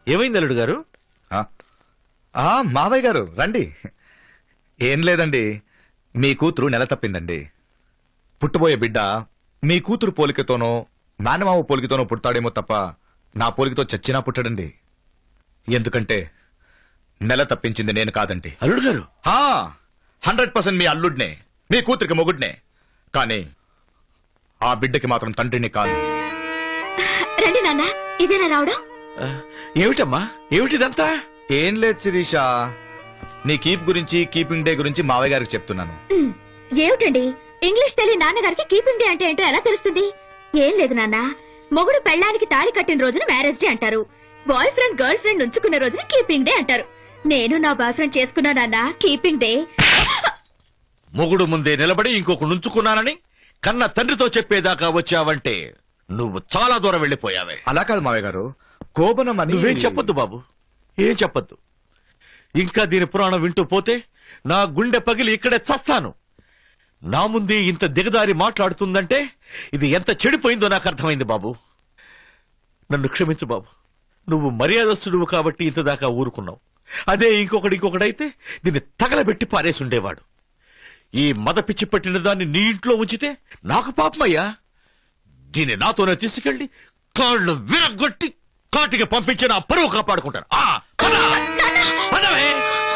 ఏమైంది అల్లుడు గారు ఆ, ఆ, మావయ్య గారు రండి ఏం లేదండి మీ కూతురు నెల తప్పిందండి పుట్టబోయే బిడ్డ మీ కూతురు పోలికతోనో మేనమామ పోలికతోనో పుడతాడేమో తప్ప నా పోలికతో చచ్చినా పుట్టడండి ఎందుకంటే నెల తప్పించింది నేను కాదండి అల్లుడు గారు హండ్రెడ్ పర్సెంట్ మీ అల్లుడినే మీ కూతురికి మొగుడినే కానీ ఆ బిడ్డకి మాత్రం తండ్రిని కాదు రండి నాన్న ఇదేనా రావడం ఆ, ఏమిటమ్మా ఏమిటిదంతా ఏం లేదు శిరీష నీ కీప్ గురించి కీపింగ్ డే గురించి మావయ్య గారికి చెప్తున్నాను ఉమ్, ఏమిటండి ఇంగ్లీష్ తెలియని నాన్నగారికి కీపింగ్ డే అంటే ఏంటో ఎలా తెలుస్తుంది ఏం లేదు నాన్న మొగుడు పెళ్ళానికి తాళి కట్టిన రోజున మ్యారేజ్ డే అంటారు బాయ్ ఫ్రెండ్ గర్ల్ ఫ్రెండ్ ఉంచుకున్న రోజున కీపింగ్ డే అంటారు నేను నా బాయ్ ఫ్రెండ్ చేసుకున్నా నాన్న కీపింగ్ డే మొగుడు ముందే నిలబడి ఇంకొక నుంచుకున్నానని కన్న తండ్రితో చెప్పేదాకా వచ్చావంటే నువ్వు చాలా దూరం వెళ్ళిపోయావే అలా కాదు మావయ్య గారు కోపనం అని నువ్వేం చెప్పొద్దు బాబు ఏం చెప్పొద్దు ఇంకా దీని పురాణం వింటూ పోతే నా గుండె పగిలి ఇక్కడే చస్తాను నా ముందే ఇంత దిగదారి మాట్లాడుతుందంటే ఇది ఎంత చెడిపోయిందో నాకు అర్థమైంది బాబు నన్ను క్షమించు బాబు నువ్వు మర్యాదస్తుడువు కాబట్టి ఇంత దాకా ఊరుకున్నావు అదే ఇంకొకటి ఇంకొకడైతే దీన్ని తగలబెట్టి పారేసి ఉండేవాడు ఈ మద పిచ్చి పట్టిన దాన్ని నీ ఇంట్లో ఉంచితే నాకు పాపమయ్యా దీన్ని నాతోనే తీసుకెళ్లి కాళ్ళు విరగొట్టి కాటికి పంపించి నా పరువు కాపాడుకుంటాను ఆ, పద! పదవే!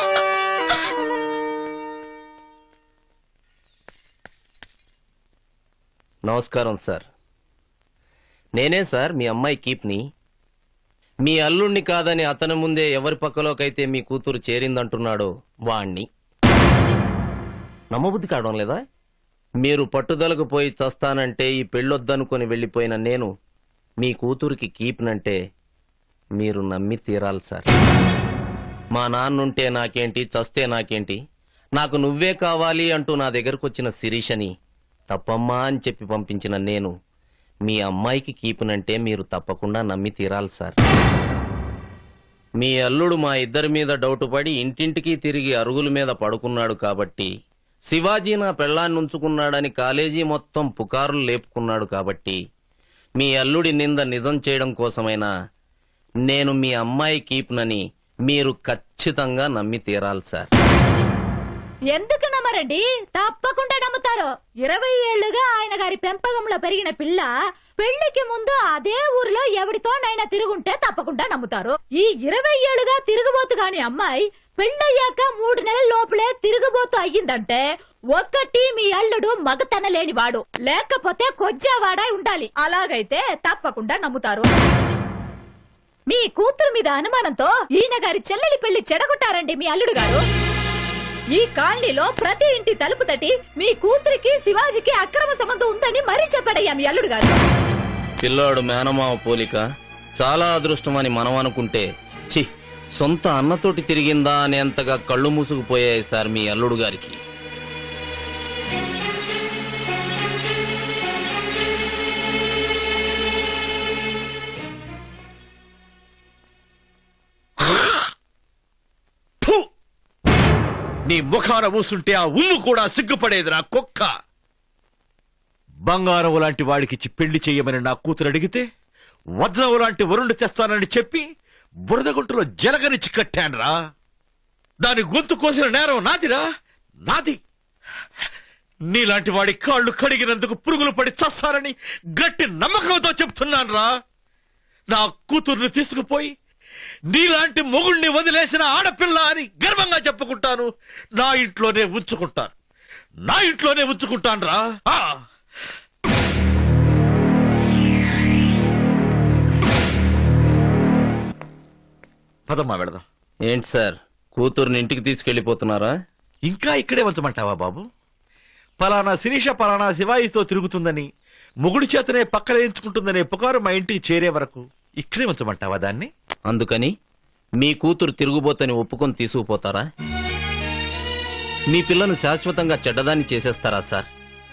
నమస్కారం సార్ నేనే సార్ మీ అమ్మాయి కీప్ని మీ అల్లుణ్ణి కాదని అతని ముందే ఎవరి పక్కలోకైతే మీ కూతురు చేరిందంటున్నాడో వాణ్ణి నమ్మబుద్ధి కావడం లేదా మీరు పట్టుదలకు పోయి చస్తానంటే ఈ పెళ్ళొద్దనుకొని వెళ్ళిపోయిన నేను మీ కూతురికి కీప్నంటే మీరు నమ్మి తీరాలి సార్ మా నాన్నుంటే నాకేంటి చస్తే నాకేంటి నాకు నువ్వే కావాలి అంటూ నా దగ్గరకు వచ్చిన శిరీషని తప్పమ్మా అని చెప్పి పంపించిన నేను మీ అమ్మాయికి కీపునంటే మీరు తప్పకుండా నమ్మి తీరాలి సార్ మీ అల్లుడు మా ఇద్దరి మీద డౌట్ పడి ఇంటింటికి తిరిగి అరుగుల మీద పడుకున్నాడు కాబట్టి శివాజీ నా పెళ్ళాన్ని ఉంచుకున్నాడని కాలేజీ మొత్తం పుకారులు లేపుకున్నాడు కాబట్టి మీ అల్లుడి నింద నిజం చేయడం కోసమైనా నేను మీ అమ్మాయి కీప్నని మీరు ఖచ్చితంగా నమ్మి తీరాలి సార్ ఎందుకు నమ్మరండి తప్పకుండా నమ్ముతారు ఇరవై ఏళ్లుగా ఆయన గారి పెంపకంలో పెరిగిన పిల్ల పెళ్లికి ముందు అదే ఊరిలో ఎవడితోనైనా తిరుగుంటే తప్పకుండా నమ్ముతారు ఈ ఇరవై ఏళ్లుగా తిరుగుబోతు గాని అమ్మాయి పెళ్ళయ్యాక మూడు నెలల లోపలే తిరుగుబోతు అయ్యిందంటే ఒక్కటి మీ అల్లుడు మగతన లేనివాడు లేకపోతే కొజ్జావాడై ఉండాలి అలాగైతే తప్పకుండా నమ్ముతారు మీ కూతురు మీద అనుమానంతో ఈయన గారి చెల్లెలి పెళ్లి చెడగొట్టారండి మీ అల్లుడు గారు ఈ కాలనీలో ప్రతి ఇంటి తలుపు తట్టి మీ కూతురికి శివాజీకి అక్రమ సంబంధం ఉందని మరీ చెప్పాడయ్యా మీ అల్లుడు గారు పిల్లాడు మేనమామ పోలిక చాలా అదృష్టమని మనం అనుకుంటే చి సొంత అన్నతోటి తిరిగిందా అనేంతగా కళ్ళు మూసుకుపోయాయి సార్ మీ అల్లుడు గారికి ఫు! నీ ముఖాన ఊసుంటే ఆ ఉమ్ము కూడా సిగ్గుపడేది నా కుక్క బంగారం లాంటి వాడికిచ్చి పెళ్లి చెయ్యమని నా కూతురు అడిగితే వజ్రం లాంటి వరుణ్ణి తెస్తానని చెప్పి బురదగుంటలో జలగనిచ్చి కట్టానురా దాని గొంతు కోసిన నేరం నాదిరా నాది నీలాంటి వాడి కాళ్ళు కడిగినందుకు పురుగులు పడి చస్తారని గట్టి నమ్మకంతో చెప్తున్నానురా నా కూతుర్ని తీసుకుపోయి నీలాంటి మొగుణ్ణి వదిలేసిన ఆడపిల్ల అని గర్వంగా చెప్పుకుంటాను నా ఇంట్లోనే ఉంచుకుంటాను నా ఇంట్లోనే ఉంచుకుంటాను రా పదమ్మా వెళదాం ఏంటి సార్ కూతుర్ని ఇంటికి తీసుకెళ్లిపోతున్నారా ఇంకా ఇక్కడే ఉంచమంటావా బాబు పలానా శిరీష పలానా శివాయితో తిరుగుతుందని మొగుడి చేతనే పక్కన ఎంచుకుంటుందనే పుకారు మా ఇంటికి చేరే వరకు ఇక్కడే ఉంచమంటావా దాన్ని అందుకని మీ కూతురు తిరుగుబోతని ఒప్పుకొని తీసుకుపోతారా మీ పిల్లను శాశ్వతంగా చెడ్డదాన్ని చేసేస్తారా సార్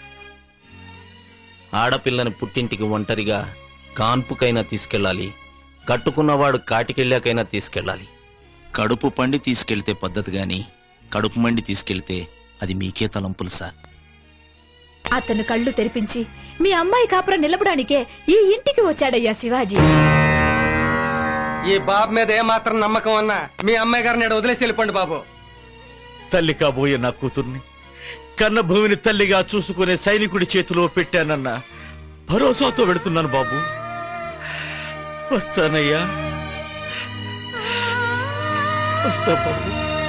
ఆడపిల్లని పుట్టింటికి ఒంటరిగా కాన్పుకైనా తీసుకెళ్ళాలి కట్టుకున్నవాడు కాటికెళ్ళాకైనా తీసుకెళ్ళాలి కడుపు పండి తీసుకెళ్తే పద్ధతి గాని కడుపు మండి తీసుకెళ్తే అది మీకే తలంపులు సార్ అతను కళ్ళు తెరిపించి మీ అమ్మాయి కాపురం నిలపడానికే ఈ ఇంటికి వచ్చాడయ్యా శివాజీ ఈ బాబు మీద ఏమాత్రం నమ్మకం ఉన్నా మీ అమ్మాయి గారిని ఈడ వదిలేసి వెళ్ళిపోండి బాబు తల్లి కాబోయే నా కూతుర్ని కన్న భూమిని తల్లిగా చూసుకునే సైనికుడి చేతిలో పెట్టానన్న భరోసాతో వెళుతున్నాను బాబు వస్తానయ్యా వస్తా బాబు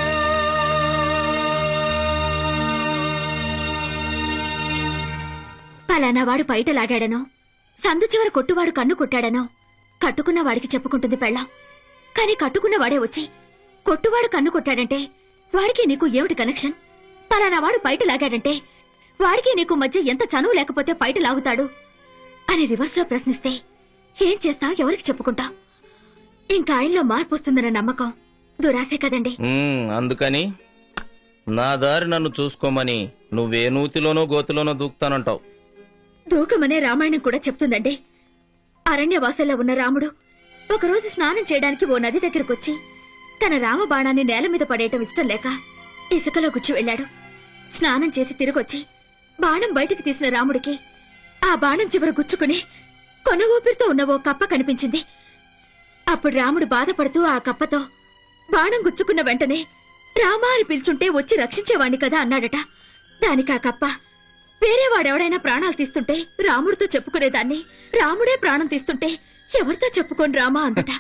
పలానా వాడు బయట లాగాడనో సందు చివర కొట్టువాడు కన్ను కొట్టాడనో కట్టుకున్న వాడికి చెప్పుకుంటుంది పెళ్ళాం కాని కట్టుకున్న వాడే వచ్చి కొట్టువాడు కన్ను కొట్టాడంటే వాడికి నీకు ఏమిటి కనెక్షన్ పలానా వాడు బయట లాగాడంటే వాడికి నీకు మధ్య ఎంత చనువు లేకపోతే బయట లాగుతాడు అని రివర్స్ లో ప్రశ్నిస్తే ఏం చేస్తావు ఎవరికి చెప్పుకుంటావు ఇంకా ఆయనలో మార్పు వస్తుందన్న నమ్మకం దురాశే కదండి ఉమ్, అందుకని నా దారి నన్ను చూసుకోమని నువ్వే నూతిలోనో గోతిలోనో దూకుతానంటావు దూకమనే రామాయణం కూడా చెప్తుందండి అరణ్యవాసంలో ఉన్న రాముడు ఒకరోజు స్నానం చేయడానికి ఓ నది దగ్గరకొచ్చి తన రామబాణాన్ని నేల మీద పడేయటం ఇష్టం లేక ఇసుకలో గుచ్చి వెళ్ళాడు స్నానం చేసి తిరిగొచ్చి బాణం బయటికి తీసిన రాముడికి ఆ బాణం చివర గుచ్చుకుని కొన ఊపిరితో ఉన్న ఓ కప్ప కనిపించింది అప్పుడు రాముడు బాధపడుతూ ఆ కప్పతో బాణం గుచ్చుకున్న వెంటనే రామా అని పిలుచుంటే వచ్చి రక్షించేవాణ్ణి కదా అన్నాడట దానికి ఆ కప్ప వేరే వాడెవడైనా ప్రాణాలు తీస్తుంటే రాముడితో చెప్పుకునేదాన్ని రాముడే ప్రాణం తీస్తుంటే ఎవరితో చెప్పుకోని రామా అందట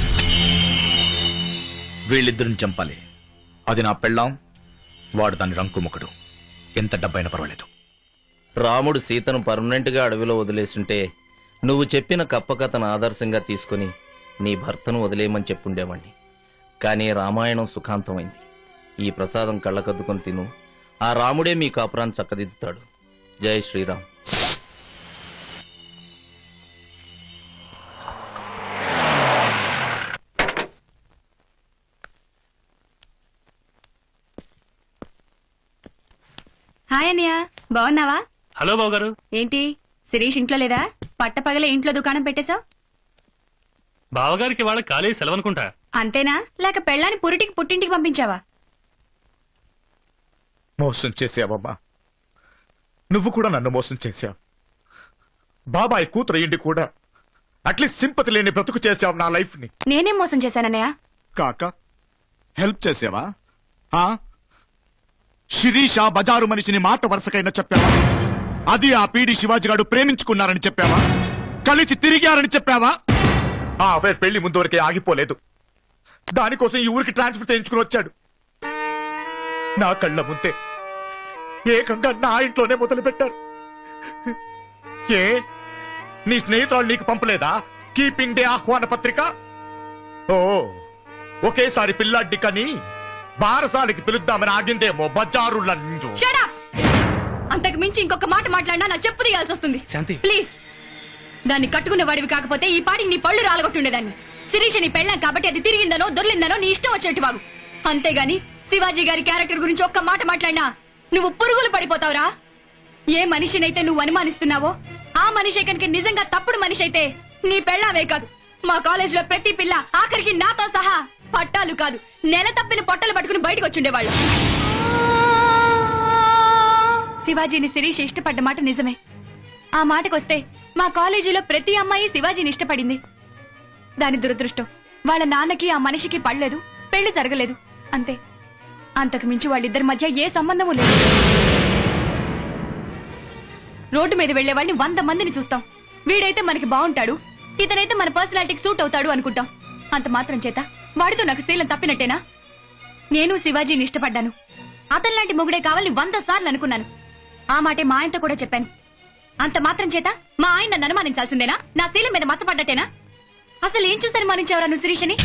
వీళ్ళిద్దరిని చంపాలి అది నా పెళ్ళాం వాడు దాని రంకుముఖడు ఎంత డబ్బైనా పర్వాలేదు రాముడు సీతను పర్మనెంట్ గా అడవిలో వదిలేసుంటే నువ్వు చెప్పిన కప్ప కథను ఆదర్శంగా తీసుకుని నీ భర్తను వదిలేయమని చెప్పుండేవాణ్ణి కానీ రామాయణం సుఖాంతమైంది ఈ ప్రసాదం కళ్ళకద్దుకొని తిను ఆ రాముడే మీ కాపురాన్ని చక్కదిద్దుతాడు జై శ్రీరామ్ హాయ్ అన్నయ్య బాగున్నావా హలో బావగారు ఏంటి శిరీష్ ఇంట్లో లేదా పట్టపగలే ఇంట్లో దుకాణం పెట్టేశావు బావగారికి వాళ్ళ కాలేజీ సెలవు అనుకుంటా అంతేనా లేక పెళ్ళాన్ని పురిటికి పుట్టింటికి పంపించావా మోసం చేసావమ్మా నువ్వు కూడా నన్ను మోసం చేశావు బాబాయ్ కూతురు ఇంటి కూడా అట్లీస్ట్ సింపతి లేని బ్రతుకు చేసావు నా లైఫ్ ని నేనేం మోసం చేశానన్నయ్య కాక హెల్ప్ చేసావా ఆ? శిరీష బజారు మనిషిని మాట వరుసకైనా చెప్పావా అది ఆ పీడి శివాజీ గారు ప్రేమించుకున్నారని చెప్పావా కలిసి తిరిగారని చెప్పావా ఆ అఫైర్ పెళ్లి ముందు వరకే ఆగిపోలేదు దానికోసం ఈ ఊరికి ట్రాన్స్ఫర్ చేయించుకుని వచ్చాడు నా కళ్ళ ముందే ఏకంగా నా ఇంట్లోనే మొదలు పెట్టారు ఏ నీ స్నేహితురాలు నీకు పంపలేదా కీపింగ్ డే ఆహ్వాన పత్రిక ఓ ఒకేసారి పిల్లాడ్డి కని బారసాలకి పిలుద్దామని ఆగిందేమో బజారు లంజు షడా అంతకు మించి ఇంకొక మాట మాట్లాడినా నా చెప్పు తీయాల్సి వస్తుంది శాంతి ప్లీజ్ దాన్ని కట్టుకున్న వాడివి కాకపోతే ఈ పాటికి నీ పళ్ళు రాలగొట్టుండేదాన్ని శిరీష నీ పెళ్ళాం కాబట్టి అది తిరిగిందనో దొర్లిందనో నీ ఇష్టం వచ్చినట్టు వాగు అంతేగాని శివాజీ గారి క్యారెక్టర్ గురించి ఒక్క మాట మాట్లాడినా నువ్వు పురుగులు పడిపోతావురా ఏ మనిషినైతే నువ్వు అనుమానిస్తున్నావో ఆ మనిషి కనుక నిజంగా తప్పుడు మనిషి అయితే నీ పెళ్ళామే కాదు మా కాలేజీలో ప్రతి పిల్ల ఆఖరికి నాతో సహా పట్టాలు కాదు నెల తప్పిన పొట్టలు పట్టుకుని బయటకు వచ్చుండేవాళ్ళు శివాజీని శిరీష్ ఇష్టపడ్డ మాట నిజమే ఆ మాటకొస్తే మా కాలేజీలో ప్రతి అమ్మాయి శివాజీని ఇష్టపడింది దాని దురదృష్టం వాళ్ళ నాన్నకి ఆ మనిషికి పడలేదు పెళ్లి జరగలేదు అంతే అంతకు మించి వాళ్ళిద్దరి మధ్య ఏ సంబంధము లేదు రోడ్డు మీద వెళ్లే వాళ్ళని వంద మందిని చూస్తాం వీడైతే మనకి బాగుంటాడు ఇతనైతే మన పర్సనాలిటీకి సూట్ అవుతాడు అనుకుంటాం అంత మాత్రం చేత వాడితో నాకు శీలం తప్పినట్టేనా నేను శివాజీని ఇష్టపడ్డాను అతని లాంటి మొగుడే కావాలని వంద సార్లు అనుకున్నాను ఆ మాటే మా ఆయనతో కూడా చెప్పాను అంత మాత్రం చేత మా ఆయన నన్ను అనుమానించాల్సిందేనా నా శీలం మీద మచ్చపడ్డట్టేనా అసలు ఏం చూసి అనుమానించావరా నువ్వు శిరీషని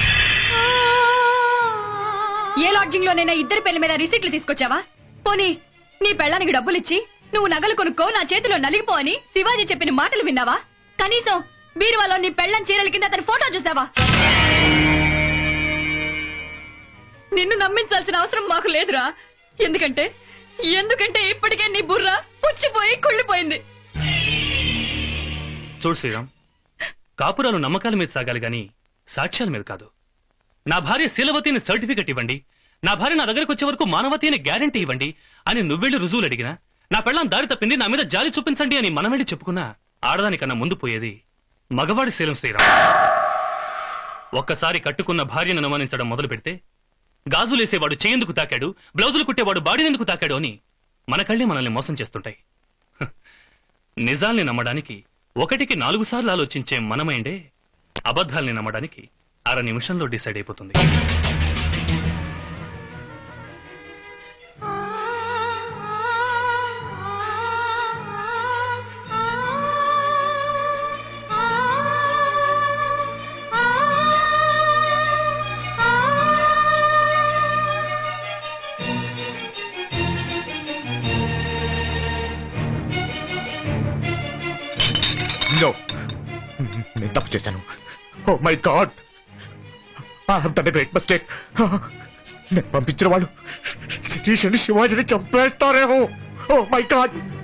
ఏ లాడ్జింగ్ లోనైనా ఇద్దరి పెళ్లి మీద రిసీట్లు తీసుకొచ్చావా పోనీ నీ పెళ్ళానికి డబ్బులిచ్చి నువ్వు నగలు కొనుక్కో నా చేతిలో నలిగిపో అని శివాజీ చెప్పిన మాటలు విన్నావా కనీసం బీరువాలో నీ పెళ్ళం చీరల కింద అతని ఫోటో చూసావా నిన్ను నమ్మించాల్సిన అవసరం మాకు లేదురా ఎందుకంటే ఎందుకంటే ఇప్పటికే నీ బుర్ర పుచ్చిపోయి కుళ్ళిపోయింది చూడు శ్రీరామ్ కాపురాలు నమ్మకాల మీద సాగాలి గాని సాక్ష్యాల మీద కాదు నా భార్య శీలవతి అని సర్టిఫికెట్ ఇవ్వండి నా భార్య నా దగ్గరకు వచ్చే వరకు మానవతి అని గ్యారంటీ ఇవ్వండి అని నువ్వెళ్ళి రుజువులు అడిగినా నా పెళ్ళం దారి తప్పింది నా మీద జాలి చూపించండి అని మనం వెళ్ళి చెప్పుకున్నా ఆడదానికన్నా ముందు పోయేది మగవాడి శీలం శ్రీరామ్ ఒక్కసారి కట్టుకున్న భార్యను అనుమానించడం మొదలు పెడితే గాజులేసేవాడు చేయందుకు తాకాడు బ్లౌజులు కుట్టేవాడు బాడీనెందుకు తాకాడు అని మన కళ్ళే మనల్ని మోసం చేస్తుంటాయి హ. నిజాల్ని నమ్మడానికి ఒకటికి నాలుగు సార్లు ఆలోచించే మన మైండే అబద్ధాల్ని నమ్మడానికి అర నిమిషంలో డిసైడ్ అయిపోతుంది నో నేను తప్పు చేశాను ఓ మై గాడ్ అంత గ్రేట్ మిస్టేక్ నేను పంపించిన వాళ్ళు శిరీష్ శివాజీని చంపేస్తారేమో ఓ మై గాడ్